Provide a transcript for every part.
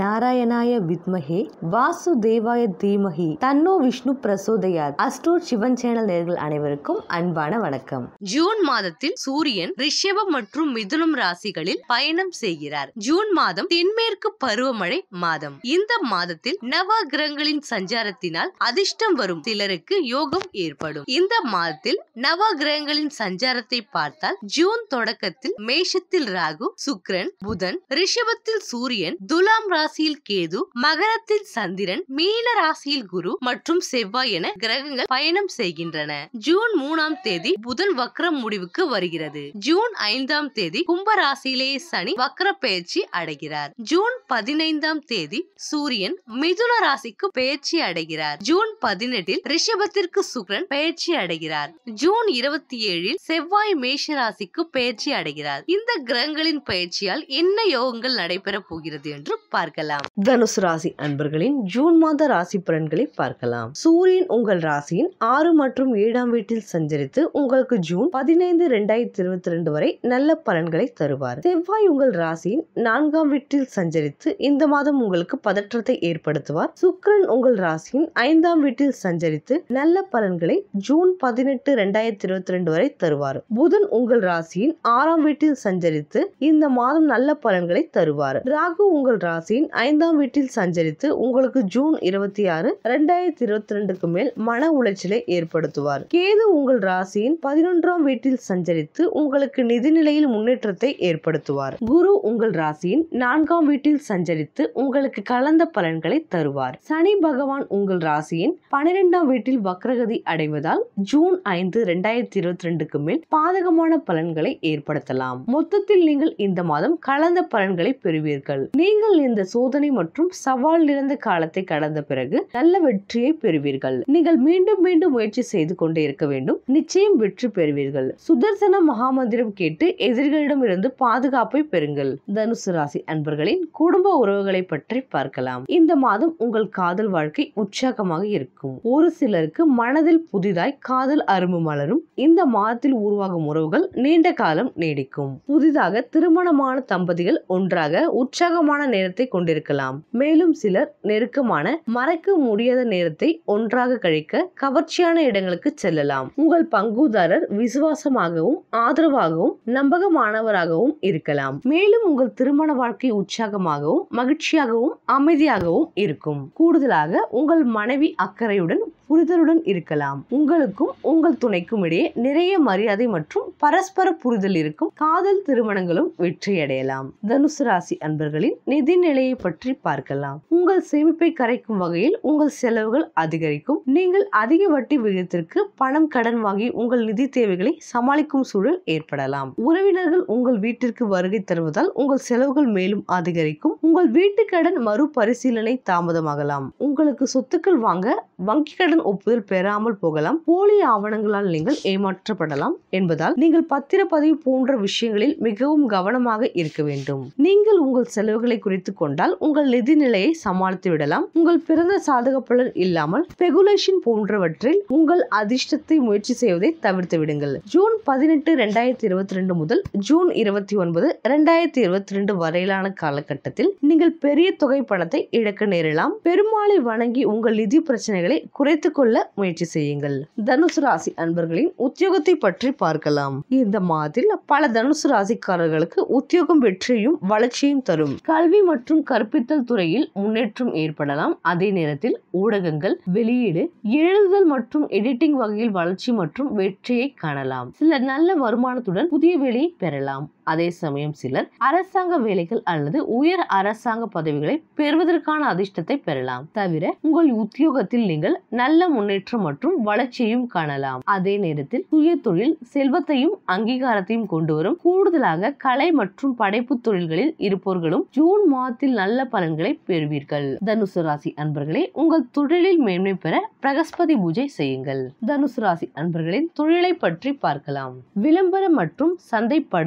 நாராயணாய வித்மஹே வாசுதேவாய தீமஹி தன்னோ விஷ்ணு பிரசோதயாத் அஸ்ட்ரோட் சிவன் சேனல் நேர்கள் அனைவருக்கும் அன்பான வணக்கம் ஜூன் மாதத்தில் சூரியன் ரிஷபம் மற்றும் மிதுனம் ராசிகளில் பயணம் செய்கிறார் ஜூன் மாதம் தென்மேற்கு பருவமழை மாதம் இந்த மாதத்தில் நவ கிரகங்களின் சஞ்சாரத்தினால் அதிர்ஷ்டம் வரும் சிலருக்கு யோகம் ஏற்படும் இந்த மாதத்தில் நவ கிரகங்களின் சஞ்சாரத்தை பார்த்தால் ஜூன் தொடக்கத்தில் மேஷத்தில் ராகு சுக்கிரன் புதன் ரிஷபத்தில் சூரியன் துலாம் ராசியில் கேது மகரத்தில் சந்திரன் மீன ராசியில் குரு மற்றும் செவ்வாய் என கிரகங்கள் பயணம் செய்கின்றன ஜூன் மூணாம் தேதி புதன் வக்ரம் முடிவுக்கு வருகிறது ஜூன் ஐந்தாம் தேதி கும்ப ராசியிலேயே சனி வக்ர பெயர்ச்சி அடைகிறார் ஜூன் பதினைந்தாம் தேதி சூரியன் மிதுன ராசிக்கு பெயர்ச்சி அடைகிறார் ஜூன் பதினெட்டில் ரிஷபத்திற்கு சுக்கிரன் பெயர்ச்சி அடைகிறார் ஜூன் இருபத்தி ஏழில் செவ்வாய் மேஷ ராசிக்கு பெயர்ச்சி அடைகிறார் இந்த கிரகங்களின் பயிற்சியால் என்ன யோகங்கள் நடைபெற போகிறது என்று பார்க்கலாம் தனுசு ராசி அன்பர்களின் ஜூன் மாத ராசி பலன்களை பார்க்கலாம் சூரியன் உங்கள் ராசியின் ஆறு மற்றும் ஏழாம் வீட்டில் சஞ்சரித்து உங்களுக்கு ஜூன் பதினைந்து இரண்டாயிரத்தி இருபத்தி ரெண்டு வரை நல்ல பலன்களை தருவார் செவ்வாய் உங்கள் ராசியின் நான்காம் வீட்டில் சஞ்சரித்து இந்த மாதம் உங்களுக்கு பதற்றத்தை ஏற்படுத்துவார் சுக்கிரன் உங்கள் ராசியின் ஐந்தாம் வீட்டில் சஞ்சரித்து நல்ல பலன்களை ஜூன் பதினெட்டு இரண்டாயிரத்தி இருபத்தி ரெண்டு வரை தருவார் புதன் உங்கள் ராசியின் ஆறாம் வீட்டில் சஞ்சரித்து இந்த மாதம் நல்ல பலன்களை தருவார் ராகு உங்கள் ராசியின் ஐந்தாம் வீட்டில் சஞ்சரித்து உங்களுக்கு ஜூன் இருபத்தி ஆறு இரண்டாயிரத்தி இருபத்தி ரெண்டுக்கு மேல் மன உளைச்சலை ஏற்படுத்துவார் கேது உங்கள் ராசியின் பதினொன்றாம் வீட்டில் சஞ்சரித்து உங்களுக்கு நிதிநிலையில் முன்னேற்றத்தை ஏற்படுத்துவார் குரு உங்கள் ராசியின் நான்காம் வீட்டில் சஞ்சரித்து உங்களுக்கு கலந்த பலன்களை தருவார் சனி பகவான் உங்கள் ராசியின் பனிரெண்டாம் வீட்டில் வக்ரகதி அடைவதால் ஜூன் ஐந்து இரண்டாயிரத்தி இருபத்தி ரெண்டுக்கு மேல் பாதகமான பலன்களை ஏற்படுத்தலாம் மொத்தத்தில் நீங்கள் இந்த மாதம் கலந்த பலன்களை பெறுவீர்கள் நீங்கள் இந்த சோதனை மற்றும் சவால் நிறைந்த காலத்தை கடந்த பிறகு நல்ல வெற்றியை பெறுவீர்கள் நீங்கள் மீண்டும் மீண்டும் முயற்சி செய்து கொண்டே இருக்க வேண்டும் நிச்சயம் வெற்றி பெறுவீர்கள் சுதர்சன மகாமந்திரம் கேட்டு எதிரிகளிடம் இருந்து பாதுகாப்பை பெறுங்கள் தனுசு ராசி அன்பர்களின் குடும்ப உறவுகளை பற்றி பார்க்கலாம் இந்த மாதம் உங்கள் காதல் வாழ்க்கை உற்சாகமாக இருக்கும் ஒரு சிலருக்கு மனதில் புதிதாய் காதல் அரும்பு மலரும் இந்த மாதத்தில் உருவாகும் உறவுகள் நீண்ட காலம் நீடிக்கும் புதிதாக திருமணமான தம்பதிகள் ஒன்றாக உற்சாகமான நேரத்தை கொண்டிருக்கலாம் மேலும் சிலர் நெருக்கமான மறைக்க முடியாத நேரத்தை ஒன்றாக கழிக்க கவர்ச்சியான இடங்களுக்கு செல்லலாம் உங்கள் பங்குதாரர் விசுவாசமாகவும் ஆதரவாகவும் நம்பகமானவராகவும் இருக்கலாம் மேலும் உங்கள் திருமண வாழ்க்கை உற்சாகமாகவும் மகிழ்ச்சியாகவும் அமைதியாகவும் இருக்கும் கூடுதலாக உங்கள் மனைவி அக்கறையுடன் புரிதலுடன் இருக்கலாம் உங்களுக்கும் உங்கள் துணைக்கும் இடையே நிறைய மரியாதை மற்றும் பரஸ்பர புரிதல் இருக்கும் காதல் திருமணங்களும் வெற்றியடையலாம் தனுசு ராசி அன்பர்களின் நிதி நிலையை பற்றி பார்க்கலாம் உங்கள் சேமிப்பை கரைக்கும் வகையில் உங்கள் செலவுகள் அதிகரிக்கும் நீங்கள் அதிக வட்டி விகிதத்திற்கு பணம் கடன் வாங்கி உங்கள் நிதி தேவைகளை சமாளிக்கும் சூழல் ஏற்படலாம் உறவினர்கள் உங்கள் வீட்டிற்கு வருகை தருவதால் உங்கள் செலவுகள் மேலும் அதிகரிக்கும் உங்கள் வீட்டு கடன் மறுபரிசீலனை தாமதமாகலாம் உங்களுக்கு சொத்துக்கள் வாங்க வங்கி கடன் ஒப்புதல் பெறாமல் போகலாம் போலி ஆவணங்களால் நீங்கள் ஏமாற்றப்படலாம் என்பதால் நீங்கள் பத்திரப்பதிவு போன்ற விஷயங்களில் மிகவும் கவனமாக இருக்க வேண்டும் நீங்கள் உங்கள் செலவுகளை குறித்து கொண்டால் உங்கள் நிதி நிலையை சமாளித்து விடலாம் உங்கள் பிறந்த சாதக பலன் இல்லாமல் ஸ்பெகுலேஷன் போன்றவற்றில் உங்கள் அதிர்ஷ்டத்தை முயற்சி செய்வதை தவிர்த்து விடுங்கள் ஜூன் பதினெட்டு இரண்டாயிரத்தி இருபத்தி ரெண்டு முதல் ஜூன் இருபத்தி ஒன்பது இரண்டாயிரத்தி இருபத்தி ரெண்டு வரையிலான காலகட்டத்தில் நீங்கள் பெரிய தொகை பணத்தை இழக்க நேரலாம் பெருமாளை வணங்கி உங்கள் நிதி பிரச்சனைகளை குறைத்துக் கொள்ள முயற்சி செய்யுங்கள் தனுசு ராசி அன்பர்களின் உத்தியோகத்தை பற்றி பார்க்கலாம் இந்த மாதத்தில் பல தனுசு ராசிக்காரர்களுக்கு உத்தியோகம் வெற்றியும் வளர்ச்சியும் தரும் கல்வி மற்றும் கற்பித்தல் துறையில் முன்னேற்றம் ஏற்படலாம் அதே நேரத்தில் ஊடகங்கள் வெளியீடு எழுதுதல் மற்றும் எடிட்டிங் வகையில் வளர்ச்சி மற்றும் வெற்றியை காணலாம் சிலர் நல்ல வருமானத்துடன் புதிய வேலையை பெறலாம் அதே சமயம் சிலர் அரசாங்க வேலைகள் அல்லது உயர் அரசாங்க பதவிகளை பெறுவதற்கான அதிர்ஷ்டத்தை பெறலாம் தவிர உங்கள் உத்தியோகத்தில் நீங்கள் நல்ல முன்னேற்றம் மற்றும் வளர்ச்சியையும் காணலாம் அதே நேரத்தில் சுய தொழில் செல்வத்தையும் அங்கீகாரத்தையும் கொண்டு வரும் கூடுதலாக கலை மற்றும் படைப்பு தொழில்களில் இருப்பவர்களும் ஜூன் மாதத்தில் நல்ல பலன்களை பெறுவீர்கள் தனுசு ராசி அன்பர்களே உங்கள் தொழிலில் மேன்மை பெற பிரகஸ்பதி பூஜை செய்யுங்கள் தனுசு ராசி அன்பர்களின் தொழிலை பற்றி பார்க்கலாம் விளம்பரம் மற்றும் சந்தைப்படுத்துதல்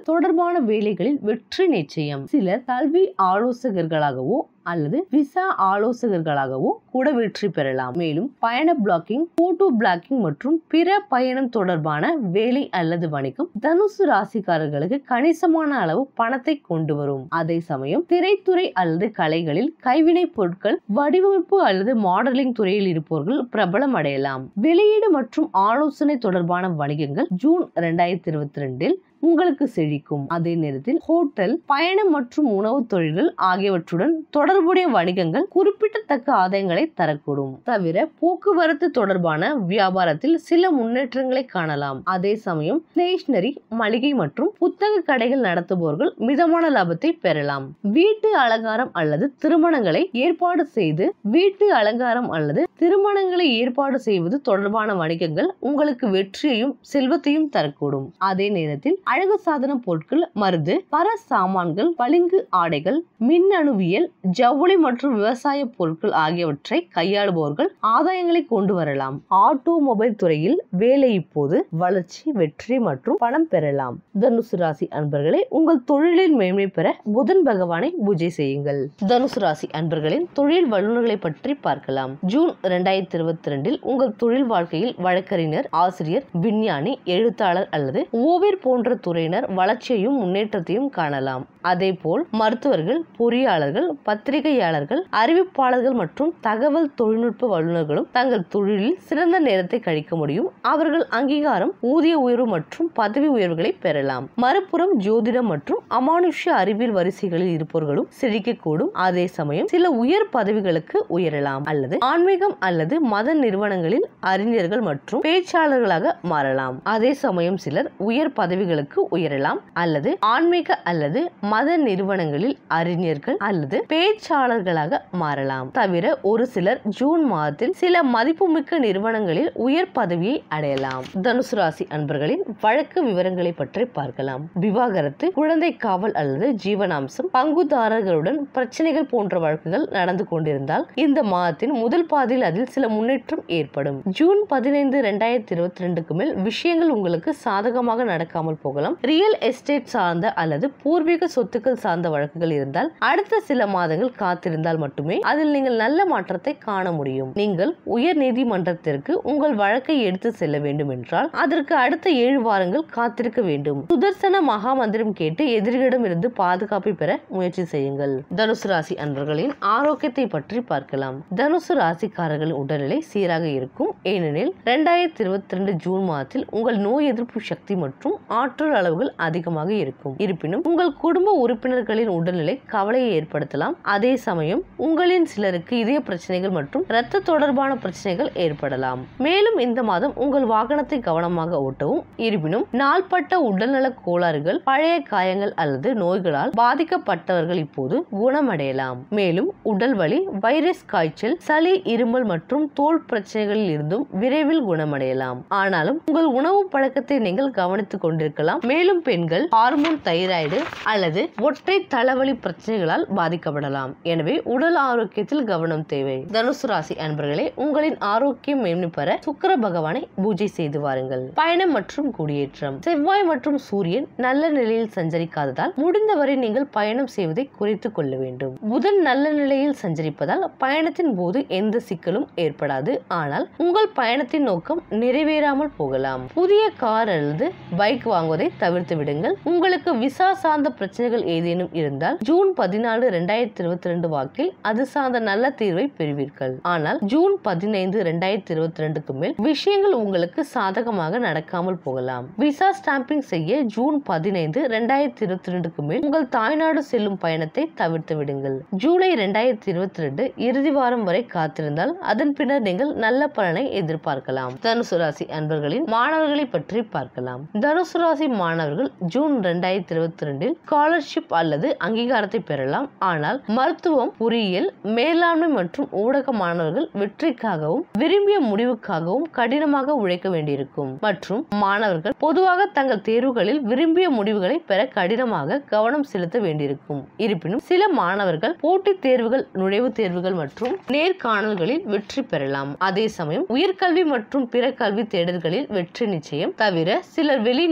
தொடர்பான வேலைகளில் வெற்றி நிச்சயம் சிலர் கல்வி ஆலோசகர்களாகவோ அல்லது விசா ஆலோசகர்களாகவோ கூட வெற்றி பெறலாம் மேலும் பயண பிளாக்கிங் போட்டோ பிளாக்கிங் மற்றும் பிற பயணம் தொடர்பான வேலை அல்லது வணிகம் தனுசு ராசிக்காரர்களுக்கு கணிசமான அளவு பணத்தை கொண்டு வரும் அதே சமயம் திரைத்துறை அல்லது கலைகளில் கைவினை பொருட்கள் வடிவமைப்பு அல்லது மாடலிங் துறையில் இருப்பவர்கள் பிரபலம் அடையலாம் வெளியீடு மற்றும் ஆலோசனை தொடர்பான வணிகங்கள் ஜூன் இரண்டாயிரத்தி இருபத்தி ரெண்டில் உங்களுக்கு செழிக்கும் அதே நேரத்தில் ஹோட்டல் பயணம் மற்றும் உணவு தொழில்கள் ஆகியவற்றுடன் தொடர்புடைய வணிகங்கள் குறிப்பிடத்தக்க ஆதாயங்களை தரக்கூடும் தவிர போக்குவரத்து தொடர்பான வியாபாரத்தில் சில முன்னேற்றங்களை காணலாம் அதே சமயம் ஸ்டேஷனரி மளிகை மற்றும் புத்தக கடைகள் நடத்துபவர்கள் மிதமான லாபத்தை பெறலாம் வீட்டு அலங்காரம் அல்லது திருமணங்களை ஏற்பாடு செய்து வீட்டு அலங்காரம் அல்லது திருமணங்களை ஏற்பாடு செய்வது தொடர்பான வணிகங்கள் உங்களுக்கு வெற்றியையும் செல்வத்தையும் தரக்கூடும் அதே நேரத்தில் அழகு சாதன பொருட்கள் மருந்து பர சாமான்கள் பளிங்கு ஆடைகள் மின்னணுவியல் ஜவுளி மற்றும் விவசாய பொருட்கள் ஆகியவற்றை கையாளுபவர்கள் ஆதாயங்களை கொண்டு வரலாம் ஆட்டோமொபைல் துறையில் வேலை இப்போது வளர்ச்சி வெற்றி மற்றும் பணம் பெறலாம் தனுசு ராசி அன்பர்களே உங்கள் தொழிலில் மேன்மை பெற புதன் பகவானை பூஜை செய்யுங்கள் தனுசு ராசி அன்பர்களின் தொழில் வல்லுநர்களை பற்றி பார்க்கலாம் ஜூன் இரண்டாயிரத்தி இருபத்தி ரெண்டில் உங்கள் தொழில் வாழ்க்கையில் வழக்கறிஞர் ஆசிரியர் விஞ்ஞானி எழுத்தாளர் அல்லது ஓவியர் போன்ற துறையினர் வளர்ச்சியையும் முன்னேற்றத்தையும் காணலாம் அதேபோல் மருத்துவர்கள் பொறியாளர்கள் பத்திரிகையாளர்கள் அறிவிப்பாளர்கள் மற்றும் தகவல் தொழில்நுட்ப வல்லுநர்களும் தங்கள் தொழிலில் சிறந்த நேரத்தை கழிக்க முடியும் அவர்கள் அங்கீகாரம் ஊதிய உயர்வு மற்றும் பதவி உயர்வுகளை பெறலாம் மறுபுறம் ஜோதிடம் மற்றும் அமானுஷ்ய அறிவியல் வரிசைகளில் இருப்பவர்களும் செழிக்கக்கூடும் அதே சமயம் சில உயர் பதவிகளுக்கு உயரலாம் அல்லது ஆன்மீகம் அல்லது மத நிறுவனங்களில் அறிஞர்கள் மற்றும் பேச்சாளர்களாக மாறலாம் அதே சமயம் சிலர் உயர் பதவிகளுக்கு உயரலாம் அல்லது ஆன்மீக அல்லது மத நிறுவனங்களில் அறிஞர்கள் அல்லது பேச்சாளர்களாக மாறலாம் தவிர ஒரு சிலர் ஜூன் மாதத்தில் சில மதிப்புமிக்க நிறுவனங்களில் உயர் பதவியை அடையலாம் தனுசு ராசி அன்பர்களின் வழக்கு விவரங்களை பற்றி பார்க்கலாம் விவாகரத்து குழந்தை காவல் அல்லது ஜீவனாம்சம் பங்குதாரர்களுடன் பிரச்சனைகள் போன்ற வழக்குகள் நடந்து கொண்டிருந்தால் இந்த மாதத்தின் முதல் பாதியில் அதில் சில முன்னேற்றம் ஏற்படும் ஜூன் பதினைந்து இரண்டாயிரத்தி இருபத்தி ரெண்டுக்கு மேல் விஷயங்கள் உங்களுக்கு சாதகமாக நடக்காமல் போகலாம் ரியல் எஸ்டேட் சார்ந்த அல்லது பூர்வீக சொத்துக்கள் சார்ந்த வழக்குகள் இருந்தால் அடுத்த சில மாதங்கள் காத்திருந்தால் மட்டுமே அதில் நீங்கள் நல்ல மாற்றத்தை காண முடியும் நீங்கள் உயர் நீதிமன்றத்திற்கு உங்கள் வழக்கை எடுத்து செல்ல வேண்டும் என்றால் அதற்கு அடுத்த ஏழு வாரங்கள் காத்திருக்க வேண்டும் சுதர்சன மகா மந்திரம் கேட்டு எதிரிகளிடம் இருந்து பாதுகாப்பை பெற முயற்சி செய்யுங்கள் தனுசு ராசி அன்பர்களின் ஆரோக்கியத்தை பற்றி பார்க்கலாம் தனுசு ராசிக்காரர்களின் உடல்நிலை சீராக இருக்கும் ஏனெனில் இரண்டாயிரத்தி இருபத்தி ரெண்டு ஜூன் மாதத்தில் உங்கள் நோய் எதிர்ப்பு சக்தி மற்றும் ஆற்றல் அளவுகள் அதிகமாக இருக்கும் இருப்பினும் உங்கள் குடும்ப உறுப்பினர்களின் உடல்நிலை கவலையை ஏற்படுத்தலாம் அதே சமயம் உங்களின் சிலருக்கு இதய பிரச்சனைகள் மற்றும் இரத்த தொடர்பான பிரச்சனைகள் ஏற்படலாம் மேலும் இந்த மாதம் உங்கள் வாகனத்தை கவனமாக ஓட்டவும் இருப்பினும் நாள்பட்ட உடல்நல கோளாறுகள் பழைய காயங்கள் அல்லது நோய்களால் பாதிக்கப்பட்டவர்கள் இப்போது குணமடையலாம் மேலும் உடல் வலி வைரஸ் காய்ச்சல் சளி இருமல் மற்றும் தோல் பிரச்சனைகளில் இருந்தும் விரைவில் குணமடையலாம் ஆனாலும் உங்கள் உணவு பழக்கத்தை நீங்கள் கவனித்துக் கொண்டிருக்கலாம் மேலும் பெண்கள் ஹார்மோன் தைராய்டு அல்லது ஒற்றை தலைவலி பிரச்சனைகளால் பாதிக்கப்படலாம் எனவே உடல் ஆரோக்கியத்தில் கவனம் தேவை தனுசு ராசி அன்பர்களே உங்களின் ஆரோக்கியம் மேன்மை பெற சுக்கிர பகவானை பூஜை செய்து வாருங்கள் பயணம் மற்றும் குடியேற்றம் செவ்வாய் மற்றும் சூரியன் நல்ல நிலையில் சஞ்சரிக்காததால் முடிந்தவரை நீங்கள் பயணம் செய்வதை குறைத்துக் கொள்ள வேண்டும் புதன் நல்ல நிலையில் சஞ்சரிப்பதால் பயணத்தின் போது எந்த சிக்கலும் ஏற்படாது ஆனால் உங்கள் பயணத்தின் நோக்கம் நிறைவேறாமல் போகலாம் புதிய கார் அல்லது பைக் வாங்குவதை தவிர்த்து விடுங்கள் உங்களுக்கு விசா சார்ந்த பிரச்சனைகள் ஏதேனும் இருந்தால் ஜூன் பதினாலு இரண்டாயிரத்தி இருபத்தி ரெண்டு வாக்கில் அது சார்ந்த நல்ல தீர்வை பெறுவீர்கள் ஆனால் ஜூன் பதினைந்து இரண்டாயிரத்தி இருபத்தி ரெண்டுக்கு மேல் விஷயங்கள் உங்களுக்கு சாதகமாக நடக்காமல் போகலாம் விசா ஸ்டாம்பிங் செய்ய ஜூன் பதினைந்து இரண்டாயிரத்தி இருபத்தி ரெண்டுக்கு மேல் உங்கள் தாய்நாடு செல்லும் பயணத்தை தவிர்த்து விடுங்கள் ஜூலை இரண்டாயிரத்தி இருபத்தி ரெண்டு இறுதி வாரம் வரை காத்திருந்தால் அதன் பின்னர் நீங்கள் நல்ல பலனை எதிர்பார்க்கலாம் தனுசு ராசி அன்பர்களின் மாணவர்களை பற்றி பார்க்கலாம் தனுசு ராசி மாணவர்கள் ஜூன் இரண்டாயிரத்தி இருபத்தி ரெண்டில் ஸ்காலர்ஷிப் அல்லது அங்கீகாரத்தை பெறலாம் ஆனால் மருத்துவம் பொறியியல் மேலாண்மை மற்றும் ஊடக மாணவர்கள் வெற்றிக்காகவும் விரும்பிய முடிவுக்காகவும் கடினமாக உழைக்க வேண்டியிருக்கும் மற்றும் மாணவர்கள் பொதுவாக தங்கள் தேர்வுகளில் விரும்பிய முடிவுகளை பெற கடினமாக கவனம் செலுத்த வேண்டியிருக்கும் இருப்பினும் சில மாணவர்கள் போட்டித் தேர்வுகள் நுழைவுத் தேர்வுகள் மற்றும் நேர்காணல்களில் வெற்றி பெறலாம் அதே சமயம் உயர்கல்வி மற்றும் பிற கல்வி தேடல்களில் வெற்றி நிச்சயம் தவிர சிலர் வெளிநாடுகளில்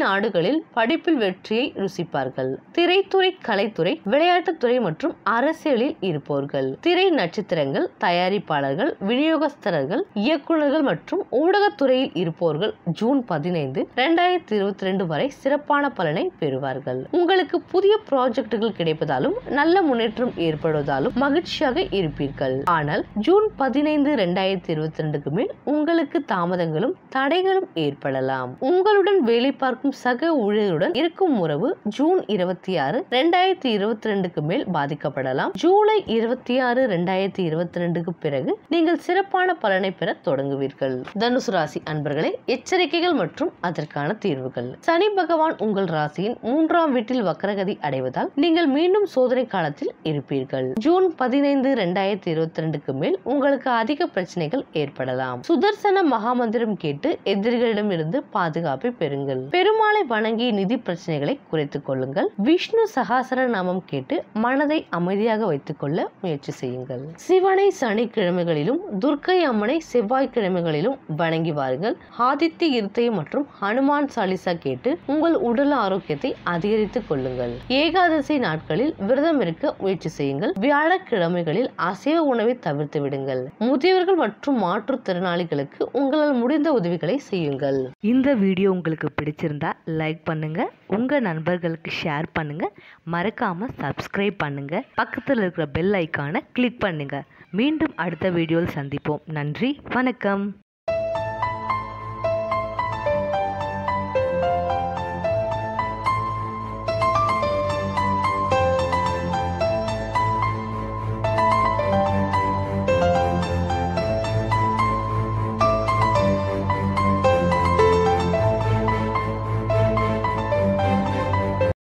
துறைகளில் படிப்பில் வெற்றியை ருசிப்பார்கள் திரைத்துறை கலைத்துறை விளையாட்டுத்துறை மற்றும் அரசியலில் இருப்பவர்கள் திரை நட்சத்திரங்கள் தயாரிப்பாளர்கள் விநியோகஸ்தர்கள் இயக்குநர்கள் மற்றும் ஊடகத்துறையில் இருப்பவர்கள் ஜூன் பதினைந்து இரண்டாயிரத்தி இருபத்தி ரெண்டு வரை சிறப்பான பலனை பெறுவார்கள் உங்களுக்கு புதிய ப்ராஜெக்டுகள் கிடைப்பதாலும் நல்ல முன்னேற்றம் ஏற்படுவதாலும் மகிழ்ச்சியாக இருப்பீர்கள் ஆனால் ஜூன் பதினைந்து இரண்டாயிரத்தி இருபத்தி ரெண்டுக்கு மேல் உங்களுக்கு தாமதங்களும் தடைகளும் ஏற்படலாம் உங்களுடன் வேலை பார்க்கும் சக ஊழியருடன் இருக்கும் உறவு ஜூன் இருபத்தி ஆறு இரண்டாயிரத்தி இருபத்தி ரெண்டுக்கு மேல் பாதிக்கப்படலாம் ஜூலை இருபத்தி ஆறு இரண்டாயிரத்தி இருபத்தி ரெண்டுக்கு பிறகு நீங்கள் சிறப்பான பலனை பெற தொடங்குவீர்கள் தனுசு ராசி அன்பர்களே எச்சரிக்கைகள் மற்றும் அதற்கான தீர்வுகள் சனி பகவான் உங்கள் ராசியின் மூன்றாம் வீட்டில் வக்கரகதி அடைவதால் நீங்கள் மீண்டும் சோதனை காலத்தில் இருப்பீர்கள் ஜூன் பதினைந்து இரண்டாயிரத்தி இருபத்தி ரெண்டுக்கு மேல் உங்களுக்கு அதிக பிரச்சனைகள் ஏற்படலாம் சுதர்சன மகாமந்திரம் கேட்டு எதிரிகளிடம் இருந்து பாதுகாப்பை பெறுங்கள் பெருமாளை வணங்கி நிதி பிரச்சனைகளை குறைத்துக் கொள்ளுங்கள் விஷ்ணு சகாசர நாமம் கேட்டு மனதை அமைதியாக வைத்துக் கொள்ள முயற்சி செய்யுங்கள் சிவனை சனிக்கிழமைகளிலும் துர்க்கை அம்மனை செவ்வாய்க்கிழமைகளிலும் வணங்கி வாருங்கள் ஆதித்ய இருத்தையும் மற்றும் ஹனுமான் சாலிசா கேட்டு உங்கள் உடல் ஆரோக்கியத்தை அதிகரித்துக் கொள்ளுங்கள் ஏகாதசி நாட்களில் விரதம் இருக்க முயற்சி செய்யுங்கள் வியாழக்கிழமைகளில் அசைவ உணவை தவிர்த்து விடுங்கள் முதியவர்கள் மற்றும் மாற்றுத்திறனாளிகளுக்கு உங்களால் முடிந்த உதவிகளை செய்யுங்கள் இந்த வீடியோ உங்களுக்கு பிடிச்சிருந்தா லைக் பண்ணுங்க உங்க நண்பர்களுக்கு ஷேர் பண்ணுங்க மறக்காம சப்ஸ்கிரைப் பண்ணுங்க பக்கத்தில் இருக்கிற பெல் ஐக்கானை கிளிக் பண்ணுங்க மீண்டும் அடுத்த வீடியோவில் சந்திப்போம் நன்றி வணக்கம்